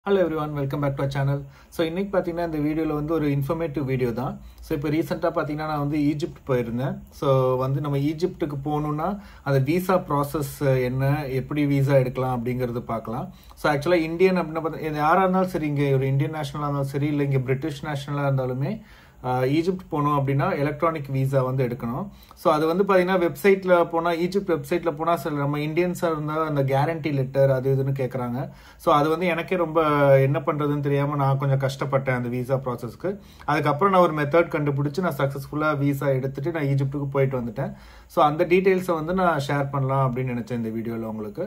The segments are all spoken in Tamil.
hello everyone welcome back to channel so இன்னைக்கு பார்த்தீங்கன்னா இந்த வீடியோவில் வந்து ஒரு இன்ஃபர்மேட்டிவ் வீடியோ தான் ஸோ இப்போ ரீசெண்டாக பார்த்தீங்கன்னா நான் வந்து ஈஜிப்ட் போயிருந்தேன் ஸோ வந்து நம்ம ஈஜிப்ட்டுக்கு போகணுன்னா அந்த விசா ப்ராசஸ் என்ன எப்படி விசா எடுக்கலாம் அப்படிங்கிறது பார்க்கலாம் ஸோ ஆக்சுவலாக இந்தியன் அப்படின்னு பார்த்தா யாராக இருந்தாலும் சரி இங்கே ஒரு இந்தியன் நேஷனலாக இருந்தாலும் சரி இல்லை இங்கே பிரிட்டிஷ் நேஷனலாக இருந்தாலுமே ஈஜிப்ட் போகணும் அப்படின்னா எலக்ட்ரானிக் விசா வந்து எடுக்கணும் ஸோ அது வந்து பார்த்தீங்கன்னா வெப்சைட்டில் போனால் ஈஜிப்ட் வெப்சைட்டில் போனால் சில நம்ம இந்தியன்ஸாக இருந்தால் அந்த கேரண்டி லெட்டர் அது இதுன்னு கேட்குறாங்க ஸோ அது வந்து எனக்கே ரொம்ப என்ன பண்ணுறதுன்னு தெரியாமல் நான் கொஞ்சம் கஷ்டப்பட்டேன் அந்த விசா ப்ராசஸ்க்கு அதுக்கப்புறம் நான் ஒரு மெத்தட் கண்டுபிடிச்சி நான் சக்ஸஸ்ஃபுல்லாக விசா எடுத்துட்டு நான் ஈஜிப்ட்டுக்கு போயிட்டு வந்துட்டேன் ஸோ அந்த டீட்டெயில்ஸை வந்து நான் ஷேர் பண்ணலாம் அப்படின்னு நினச்சேன் இந்த வீடியோவில் உங்களுக்கு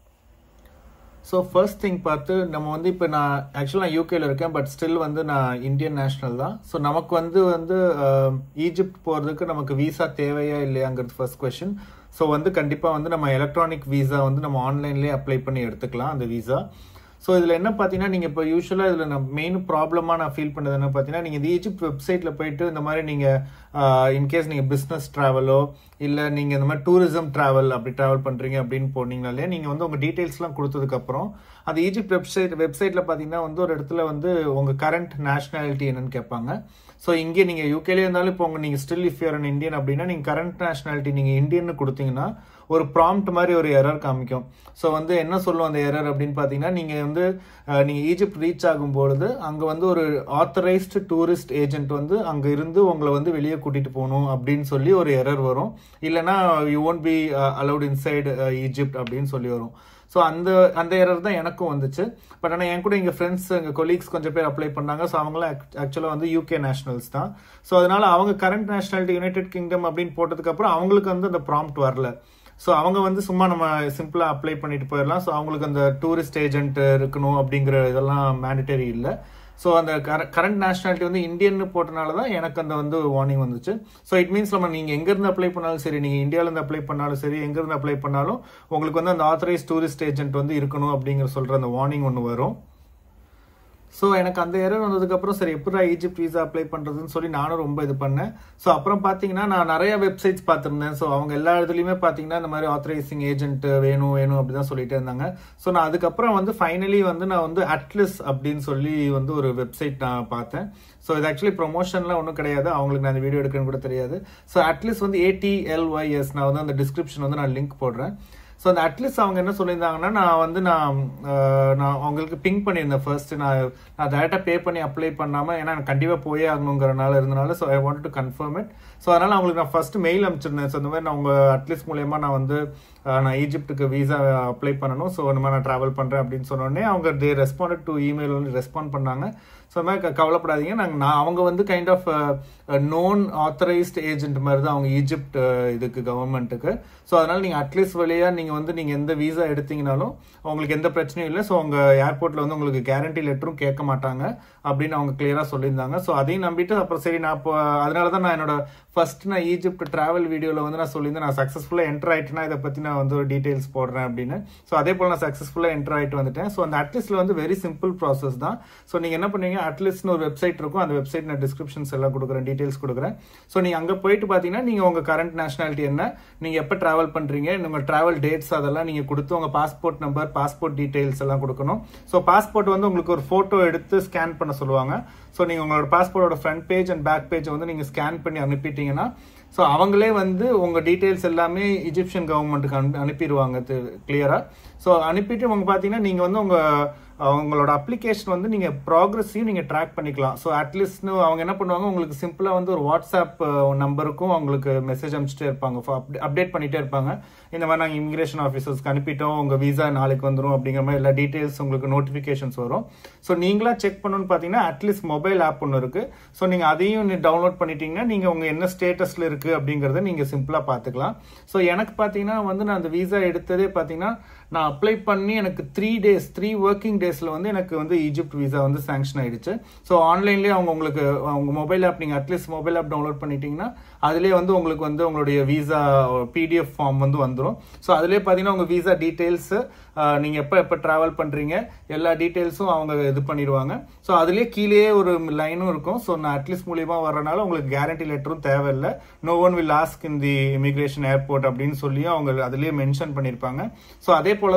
ஸோ ஃபர்ஸ்ட் திங் பார்த்து நம்ம வந்து இப்போ நான் ஆக்சுவலாக நான் யூகேல இருக்கேன் பட் ஸ்டில் வந்து நான் இந்தியன் நேஷனல் தான் ஸோ நமக்கு வந்து வந்து ஈஜிப்ட் போகிறதுக்கு நமக்கு விசா தேவையா இல்லையாங்கிறது ஃபர்ஸ்ட் கொஷின் ஸோ வந்து கண்டிப்பாக வந்து நம்ம எலக்ட்ரானிக் விசா வந்து நம்ம ஆன்லைன்லேயே அப்ளை பண்ணி எடுத்துக்கலாம் அந்த விசா ஸோ இதில் என்ன பார்த்தீங்கன்னா நீங்கள் இப்போ யூஸ்வலாக இதில் நான் மெயின் ப்ராப்ளமாக நான் ஃபீல் பண்ணது என்ன பார்த்தீங்கன்னா நீங்கள் இந்த ஈஜிப்ட் வெப்சைட்டில் போயிட்டு இந்த மாதிரி நீங்கள் இன்கேஸ் நீங்கள் பிஸ்னஸ் ட்ராவலோ இல்லை நீங்கள் இந்த மாதிரி டூரிசம் ட்ராவல் அப்படி ட்ராவல் பண்ணுறீங்க அப்படின்னு போனீங்கனாலே நீங்கள் வந்து உங்கள் டீட்டெயில்ஸ்லாம் கொடுத்ததுக்கப்புறம் அந்த ஈஜிப்ட் வெப்சைட் வெப்சைட்டில் பார்த்தீங்கன்னா வந்து ஒரு இடத்துல வந்து உங்கள் கரண்ட் நேஷனாலிட்டி என்னன்னு கேட்பாங்க ஸோ இங்கே நீங்கள் யூகேலே இருந்தாலும் இப்போ உங்கள் நீங்கள் still if you're an Indian அப்படின்னா நீங்கள் கரண்ட் நேஷனாலிட்டி நீங்கள் இந்தியன்னு கொடுத்தீங்கன்னா ஒரு ப்ராம்ப்ட் மாதிரி ஒரு எரர் காமிக்கும் ஸோ வந்து என்ன சொல்லும் அந்த எரர் அப்படின்னு பார்த்தீங்கன்னா நீங்கள் வந்து நீங்கள் ஈஜிப்ட் ரீச் ஆகும் பொழுது அங்கே வந்து ஒரு ஆத்தரைஸ்டு டூரிஸ்ட் ஏஜென்ட் வந்து அங்கே இருந்து உங்களை வந்து வெளியே கூட்டிகிட்டு போகணும் அப்படின்னு சொல்லி ஒரு எரர் வரும் இல்லைனா you won't be allowed inside Egypt அப்படின்னு சொல்லி வரும் ஸோ அந்த அந்த எரர் தான் எனக்கும் வந்துச்சு பட் ஆனால் என் கூட எங்கள் ஃப்ரெண்ட்ஸ் எங்கள் கொலீக்ஸ் கொஞ்சம் பேர் அப்ளை பண்ணாங்க ஸோ அவங்களாம் ஆக்சுவலாக வந்து யூகே நேஷனல்ஸ் தான் ஸோ அதனால அவங்க கரண்ட் நேஷனாலிட்டி யுனைடெட் கிங்டம் அப்படின்னு போட்டதுக்கப்புறம் அவங்களுக்கு வந்து அந்த ப்ராம்ப்ட் வரல ஸோ அவங்க வந்து சும்மா நம்ம சிம்பிளாக அப்ளை பண்ணிட்டு போயிடலாம் ஸோ அவங்களுக்கு அந்த டூரிஸ்ட் ஏஜென்ட் இருக்கணும் அப்படிங்கிற இதெல்லாம் மேண்டிட்டரி இல்லை ஸோ அந்த கரண்ட் நேஷனாலிட்டி வந்து இந்தியன் போட்டனால தான் எனக்கு அந்த வந்து வார்னிங் வந்துச்சு ஸோ இட் மீன்ஸ் நம்ம நீங்கள் எங்கேருந்து அப்ளை பண்ணாலும் சரி நீங்கள் இந்தியாவிலேருந்து அப்ளை பண்ணாலும் சரி எங்கேருந்து அப்ளை பண்ணாலும் உங்களுக்கு வந்து அந்த ஆத்தரைஸ் டூரிஸ்ட் ஏஜென்ட் வந்து இருக்கணும் அப்படிங்கிற சொல்கிற அந்த வார்னிங் ஒன்று வரும் ஸோ எனக்கு அந்த எரர் வந்ததுக்கப்புறம் சரி எப்படி ஈஜிப்ட் வீசா அப்ளை பண்ணுறதுன்னு சொல்லி நானும் ரொம்ப இது பண்ணேன் ஸோ அப்புறம் பார்த்தீங்கன்னா நான் நிறைய வெப்சைட்ஸ் பார்த்துருந்தேன் ஸோ அவங்க எல்லா இடத்துலையுமே பார்த்தீங்கன்னா இந்த மாதிரி ஆத்தரைசிங் ஏஜென்ட் வேணும் வேணும் அப்படி தான் சொல்லிட்டு இருந்தாங்க ஸோ நான் அதுக்கப்புறம் வந்து ஃபைனலி வந்து நான் வந்து அட்லஸ் அப்படின்னு சொல்லி வந்து ஒரு வெப்சைட் நான் பார்த்தேன் ஸோ இது ஆக்சுவலி ப்ரொமோஷன்லாம் ஒன்றும் கிடையாது அவங்களுக்கு நான் அந்த வீடியோ எடுக்கணும்னு கூட தெரியாது ஸோ அட்லீஸ்ட் வந்து ஏடிஎல்ஒய்எஸ் நான் வந்து அந்த டிஸ்கிரிப்ஷன் வந்து நான் லிங்க் போடுறேன் ஸோ அந்த அட்லீஸ்ட் அவங்க என்ன சொல்லியிருந்தாங்கன்னா நான் வந்து நான் நான் அவங்களுக்கு பிங்க் பண்ணியிருந்தேன் ஃபர்ஸ்ட் நான் நான் டேரெக்டாக பே பண்ணி அப்ளை பண்ணாமல் ஏன்னா எனக்கு கண்டிப்பாக போயே ஆகணுங்கிறனால இருந்தனால so I want to confirm it so அதனால் அவங்களுக்கு நான் ஃபர்ஸ்ட் மெயில் அனுப்பிச்சிருந்தேன் ஸோ இந்த மாதிரி நான் உங்கள் அட்லீஸ்ட் மூலயமா நான் வந்து நான் ஈஜிப்ட்டுக்கு வீசா அப்ளை பண்ணணும் ஸோ இந்த மாதிரி நான் ட்ராவல் பண்ணுறேன் அப்படின்னு சொன்னோடனே அவங்க தே ரெஸ்பாண்டட் டு இமெயில் வந்து ரெஸ்பாண்ட் பண்ணாங்க ஸோ மாதிரி கவலைப்படாதீங்க நாங்கள் நான் அவங்க வந்து kind of known authorised agent மாதிரி தான் அவங்க ஈஜிப்ட் இதுக்கு கவர்மெண்ட்டுக்கு ஸோ அதனால் நீங்கள் அட்லீஸ்ட் வழியாக நீங்கள் வந்து நீங்கள் எந்த வீசா எடுத்தீங்கனாலும் உங்களுக்கு எந்த பிரச்சனையும் இல்லை ஸோ உங்கள் ஏர்போர்ட்டில் வந்து உங்களுக்கு கேரண்டி லெட்டரும் கேட்க மாட்டாங்க அப்படின்னு அவங்க கிளியராக சொல்லியிருந்தாங்க ஸோ அதையும் நம்பிட்டு அப்புறம் சரி நான் இப்போ அதனால தான் நான் என்னோட ஃபர்ஸ்ட் நான் ஈஜிப்ட் ட்ராவல் வீடியோவில் வந்து நான் சொல்லியிருந்தேன் நான் சக்ஸஸ்ஃபுல்லாக என்டர் ஆகிட்டுனா இதை பற்றி நான் வந்து ஒரு டீட்டெயில்ஸ் போடுறேன் அப்படின்னு ஸோ அதே போல் நான் சக்ஸஸ்ஃபுல்லாக என்டர் ஆகிட்டு வந்துட்டேன் ஸோ அந்த அட்லீஸ்ட்டில் வந்து வெரி சிம்பிள் ப்ராசஸ் தான் ஸோ நீங்கள் என்ன பண்ணுவீங்க அட்லீஸ்ட்னு ஒரு வெப்சைட் இருக்கும் அந்த வெப்சைட் நான் டிஸ்கிரிப்ஷன்ஸ் எல்லாம் கொடுக்குறேன் டீட்டெயில்ஸ் கொடுக்குறேன் ஸோ நீங்கள் அங்கே போயிட்டு பார்த்தீங்கன்னா நீங்கள் உங்கள் கரண்ட் நேஷனாலிட்டி என்ன நீங்கள் எப்போ ட்ராவல் பண்ணுறீங்க உங்கள் ட்ராவல் டேட்ஸ் அதெல்லாம் நீங்கள் கொடுத்து உங்கள் பாஸ்போர்ட் நம்பர் பாஸ்போர்ட் டீட்டெயில்ஸ் எல்லாம் கொடுக்கணும் ஸோ பாஸ்போர்ட் வந்து உங்களுக்கு ஒரு ஃபோட்டோ எடுத்து ஸ்கேன் பண்ண சொல்லுவாங்க ஸோ நீங்கள் உங்களோட பாஸ்போர்ட்டோட front page and back page வந்து நீங்கள் ஸ்கேன் பண்ணி அனுப்பிட்டீங்கன்னா ஸோ அவங்களே வந்து உங்கள் டீட்டெயில்ஸ் எல்லாமே இஜிப்சியன் கவர்மெண்ட்டுக்கு அனு அனுப்பிடுவாங்க கிளியராக ஸோ அனுப்பிட்டு உங்க பார்த்தீங்கன்னா நீங்கள் வந்து உங்கள் அவங்களோட அப்ளிகேஷன் வந்து நீங்கள் ப்ராக்ரஸையும் நீங்கள் ட்ராக் பண்ணிக்கலாம் ஸோ அட்லீஸ்ட்னு அவங்க என்ன பண்ணுவாங்க உங்களுக்கு சிம்பிளாக வந்து ஒரு வாட்ஸ்அப் நம்பருக்கும் அவங்களுக்கு மெசேஜ் அனுப்பிச்சிட்டே இருப்பாங்க அப்டேட் பண்ணிகிட்டே இருப்பாங்க இந்த மாதிரி நாங்கள் இமிகிரேஷன் ஆஃபீஸர்ஸ்க்கு அனுப்பிட்டோம் உங்கள் வீசா நாளைக்கு வந்துடும் அப்படிங்கிற மாதிரி எல்லா டீட்டெயில்ஸ் உங்களுக்கு நோட்டிஃபிகேஷன்ஸ் வரும் ஸோ நீங்களா செக் பண்ணணும்னு பார்த்தீங்கன்னா அட்லீஸ்ட் மொபைல் ஆப் ஒன்று இருக்குது ஸோ நீங்கள் அதையும் டவுன்லோட் பண்ணிட்டீங்கன்னா நீங்கள் உங்கள் என்ன ஸ்டேட்டஸில் இருக்குது அப்படிங்கிறத நீங்கள் சிம்பிளாக பார்த்துக்கலாம் ஸோ எனக்கு பார்த்தீங்கன்னா வந்து நான் அந்த வீசா எடுத்ததே பார்த்தீங்கன்னா நான் அப்ளை பண்ணி எனக்கு த்ரீ டேஸ் த்ரீ ஒர்க்கிங் டேஸில் வந்து எனக்கு வந்து ஈஜிப்ட் வீசா வந்து சாங்ஷன் ஆயிடுச்சு ஸோ ஆன்லைன்லேயே அவங்க உங்களுக்கு அவங்க மொபைல் ஆப் நீங்கள் அட்லீஸ்ட் மொபைல் ஆப் டவுன்லோட் பண்ணிட்டீங்கன்னா அதுலேயே வந்து உங்களுக்கு வந்து உங்களுடைய வீசா பிடிஎஃப் ஃபார்ம் வந்து வந்துடும் ஸோ அதுலேயே பார்த்தீங்கன்னா உங்கள் வீசா டீட்டெயில்ஸு நீங்கள் எப்போ எப்போ ட்ராவல் பண்ணுறீங்க எல்லா டீட்டெயில்ஸும் அவங்க இது பண்ணிடுவாங்க ஸோ அதுலேயே கீழே ஒரு லைனும் இருக்கும் ஸோ நான் அட்லீஸ்ட் மூலியமாக வரனால உங்களுக்கு கேரண்டி லெட்டரும் தேவையில்லை no one will ask in the immigration airport அப்படின்னு சொல்லி அவங்க அதுலேயே மென்ஷன் பண்ணியிருப்பாங்க ஸோ அதே போல தான்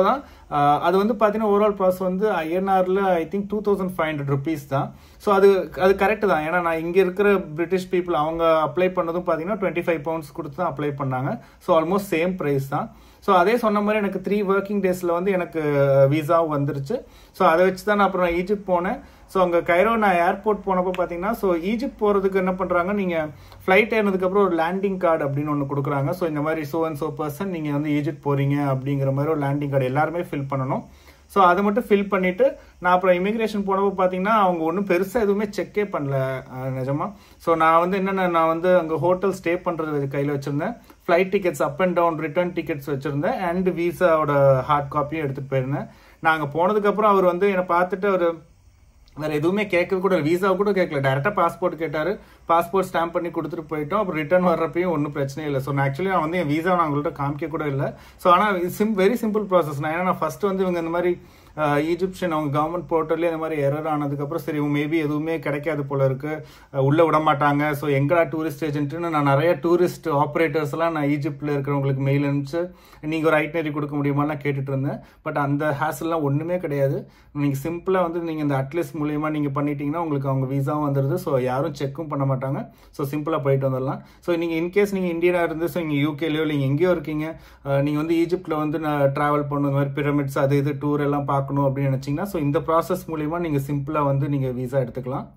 ஆஹ் அது வந்து பார்த்தீங்கன்னா ஓவரால் ப்ராசஸ் வந்து ஐஎன்ஆரில் I think two thousand five hundred rupees தான் ஸோ அது அது கரெக்ட் தான் ஏன்னா நான் இங்கே இருக்கிற பிரிட்டிஷ் பீப்புள் அவங்க அப்ளை பண்ணதும் பார்த்தீங்கன்னா டுவெண்ட்டி ஃபைவ் பவுண்ட்ஸ் கொடுத்து தான் அப்ளை பண்ணாங்க ஸோ ஆல்மோஸ்ட் சேம் ப்ரைஸ் தான் ஸோ அதே சொன்ன மாதிரி எனக்கு த்ரீ ஒர்க்கிங் டேஸில் வந்து எனக்கு விசாவும் வந்துருச்சு ஸோ அதை வச்சு தான் நான் அப்புறம் ஈஜிப்ட் போனேன் ஸோ அங்கே கைரோ நான் ஏர்போர்ட் போனப்போ பார்த்தீங்கன்னா ஸோ ஈஜிப்ட் போகிறதுக்கு என்ன பண்ணுறாங்க நீங்கள் ஃப்ளைட் ஏறினதுக்கப்புறம் ஒரு லேண்டிங் கார்டு அப்படின்னு ஒன்று கொடுக்குறாங்க ஸோ இந்த மாதிரி ஸோ அண்ட் ஸோ பர்சன் நீங்கள் வந்து ஈஜிப்ட் போகிறீங்க அப்படிங்கிற மாதிரி ஒரு லேண்டிங் கார்டு எல்லாருமே ஃபில் பண்ணணும் ஸோ அதை மட்டும் ஃபில் பண்ணிட்டு நான் அப்புறம் இமிகிரேஷன் போனப்போ பார்த்தீங்கன்னா அவங்க ஒன்றும் பெருசாக எதுவுமே செக்கே பண்ணல அஹ், நிஜமா ஸோ நான் வந்து என்னென்ன நான் வந்து அங்கே ஹோட்டல் ஸ்டே பண்ணுறது கையில் வச்சுருந்தேன் flight tickets up and down return tickets வச்சுருந்தேன் அண்ட் விசாவோட ஹார்ட் காப்பியும் எடுத்துகிட்டு போயிருந்தேன் நான் அங்கே போனதுக்கப்புறம் அவர் வந்து என்னை பார்த்துட்டு அவர் வேற எதுவுமே கேட்க கூட விசா கூட கேட்கல டேரக்டா பாஸ்போர்ட் கேட்டாரு பாஸ்போர்ட் ஸ்டாம்ப் பண்ணி கொடுத்துட்டு போயிட்டோம் அப்புறம் ரிட்டர்ன் வர்றப்பையும் ஒன்றும் பிரச்சனை இல்லை ஸோ நான் ஆக்சுவலி நான் வந்து என் விசா நான் உங்கள்கிட்ட காமிக்க கூட இல்லை ஸோ ஆனால் சிம் வெரி சிம்பிள் ப்ராசஸ் நான் ஏன்னா நான் ஃபர்ஸ்ட் வந்து இவங்க இந்த மாதிரி அஹ், ஈஜிப்ஷியன் அவங்க கவர்மெண்ட் போர்ட்டல்லே இந்த மாதிரி எரர் ஆனதுக்கப்புறம் சரி மேபி எதுவுமே கிடைக்காது போல இருக்கு அஹ், உள்ள விட மாட்டாங்க ஸோ எங்கடா டூரிஸ்ட் ஏஜென்ட்னு நான் நிறைய டூரிஸ்ட் ஆப்ரேட்டர்ஸ் எல்லாம் நான் ஈஜிப்ட்ல இருக்கிறவங்களுக்கு மெயில் அனுப்பிச்சு நீங்க ஒரு ஐட்னரி கொடுக்க முடியுமாலாம் கேட்டுட்டு இருந்தேன் பட் அந்த ஹேசல்லாம் ஒண்ணுமே கிடையாது நீங்க சிம்பிளா வந்து நீங்க இந்த அட்லீஸ்ட் மூலியமா நீங்க பண்ணிட்டீங்கன்னா உங்களுக்கு அவங்க விசாவும் வந்துருது ஸோ யாரும் செக்கும் பண்ண மாட்டாங்க ஸோ சிம்பிளா போயிட்டு வந்துடலாம் ஸோ நீங்க இன்கேஸ் நீங்க இந்தியனா இருந்து ஸோ நீங்க யூகேலயோ இல்லை எங்கேயோ இருக்கீங்க அஹ், நீங்க வந்து ஈஜிப்ட்ல வந்து நான் டிராவல் பண்ணணும் இந்த மாதிரி பிரமிட்ஸ் அது இது டூர் எல்லாம் பார்க்கணும் அப்படின்னு நினைச்சீங்கன்னா ஸோ இந்த ப்ராசஸ் மூலியமா நீங்க சிம்பிளா வந்து நீங்க விசா எடுத்துக்கலாம்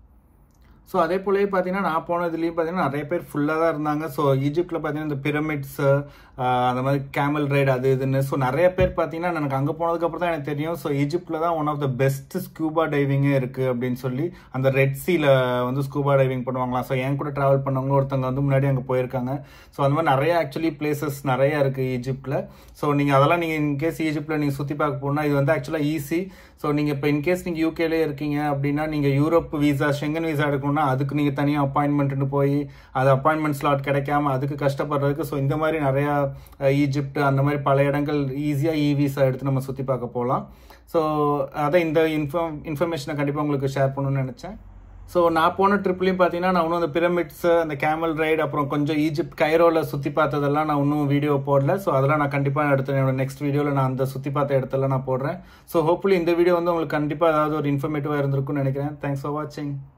ஸோ அதே போலவே பார்த்தீங்கன்னா நான் போனதுலேயும் பார்த்தீங்கன்னா நிறைய பேர் ஃபுல்லாக தான் இருந்தாங்க ஸோ ஈஜிப்டில் பார்த்தீங்கன்னா இந்த பிரமிட்ஸ் அந்த மாதிரி கேமல் ரைடு அது இதுன்னு ஸோ நிறைய பேர் பார்த்தீங்கன்னா எனக்கு அங்கே போனதுக்கப்புறம் தான் எனக்கு தெரியும் ஸோ ஈஜிப்டில் தான் one of the best scuba டைவிங்கே இருக்குது அப்படின்னு சொல்லி அந்த ரெட் சீல வந்து ஸ்கூபா டைவிங் பண்ணுவாங்களாம் ஸோ என் கூட ட்ராவல் பண்ணவங்க ஒருத்தவங்க வந்து முன்னாடி அங்கே போயிருக்காங்க ஸோ அந்த மாதிரி நிறைய ஆக்சுவலி பிளேசஸ் நிறைய இருக்குது ஈஜிப்டில் ஸோ நீங்கள் அதெல்லாம் நீங்கள் இன்கேஸ் ஈஜிப்டில் நீங்கள் சுற்றி பார்க்க போனால் இது வந்து ஆக்சுவலாக ஈஸி ஸோ நீங்கள் இப்போ இன்கேஸ் நீங்கள் யூகேலே இருக்கீங்க அப்படின்னா நீங்கள் யூரோப் விசா ஷெங்கன் விசா எடுக்கணும்னா அதுக்கு நீங்கள் தனியாக அப்பாயின்மெண்ட்னு போய் அது அப்பாயின்மெண்ட் ஸ்லாட் கிடைக்காம அதுக்கு கஷ்டப்படுறதுக்கு ஸோ இந்த மாதிரி நிறையா அஹ், ஈஜிப்ட் அந்த மாதிரி பல இடங்கள் ஈஸியாக இ விசா எடுத்து நம்ம சுற்றி பார்க்க போகலாம் ஸோ அதை இந்த இன்ஃபார்ம் இன்ஃபர்மேஷனை கண்டிப்பாக உங்களுக்கு ஷேர் பண்ணணும்னு நினச்சேன் ஸோ நான் போன ட்ரிப்லையும் பார்த்தீங்கன்னா நான் இன்னும் அந்த பிரமிட்ஸ் அந்த கேமல் ரைடு அப்புறம் கொஞ்சம் ஈஜிப்ட் கைரோவில் சுற்றி பார்த்ததெல்லாம் நான் இன்னும் வீடியோ போடல ஸோ அதெல்லாம் நான் கண்டிப்பாக எடுத்து என்னோட நெக்ஸ்ட் வீடியோவில் நான் அந்த சுற்றி பார்த்த இடத்துல நான் போடுறேன் ஸோ ஹோப்ஃபுல்லி இந்த வீடியோ வந்து உங்களுக்கு கண்டிப்பாக ஏதாவது ஒரு இன்ஃபர்மேட்டிவாக இருந்திருக்கும்னு நினைக்கிறேன் தேங்க்ஸ் ஃபார் வாட்சிங்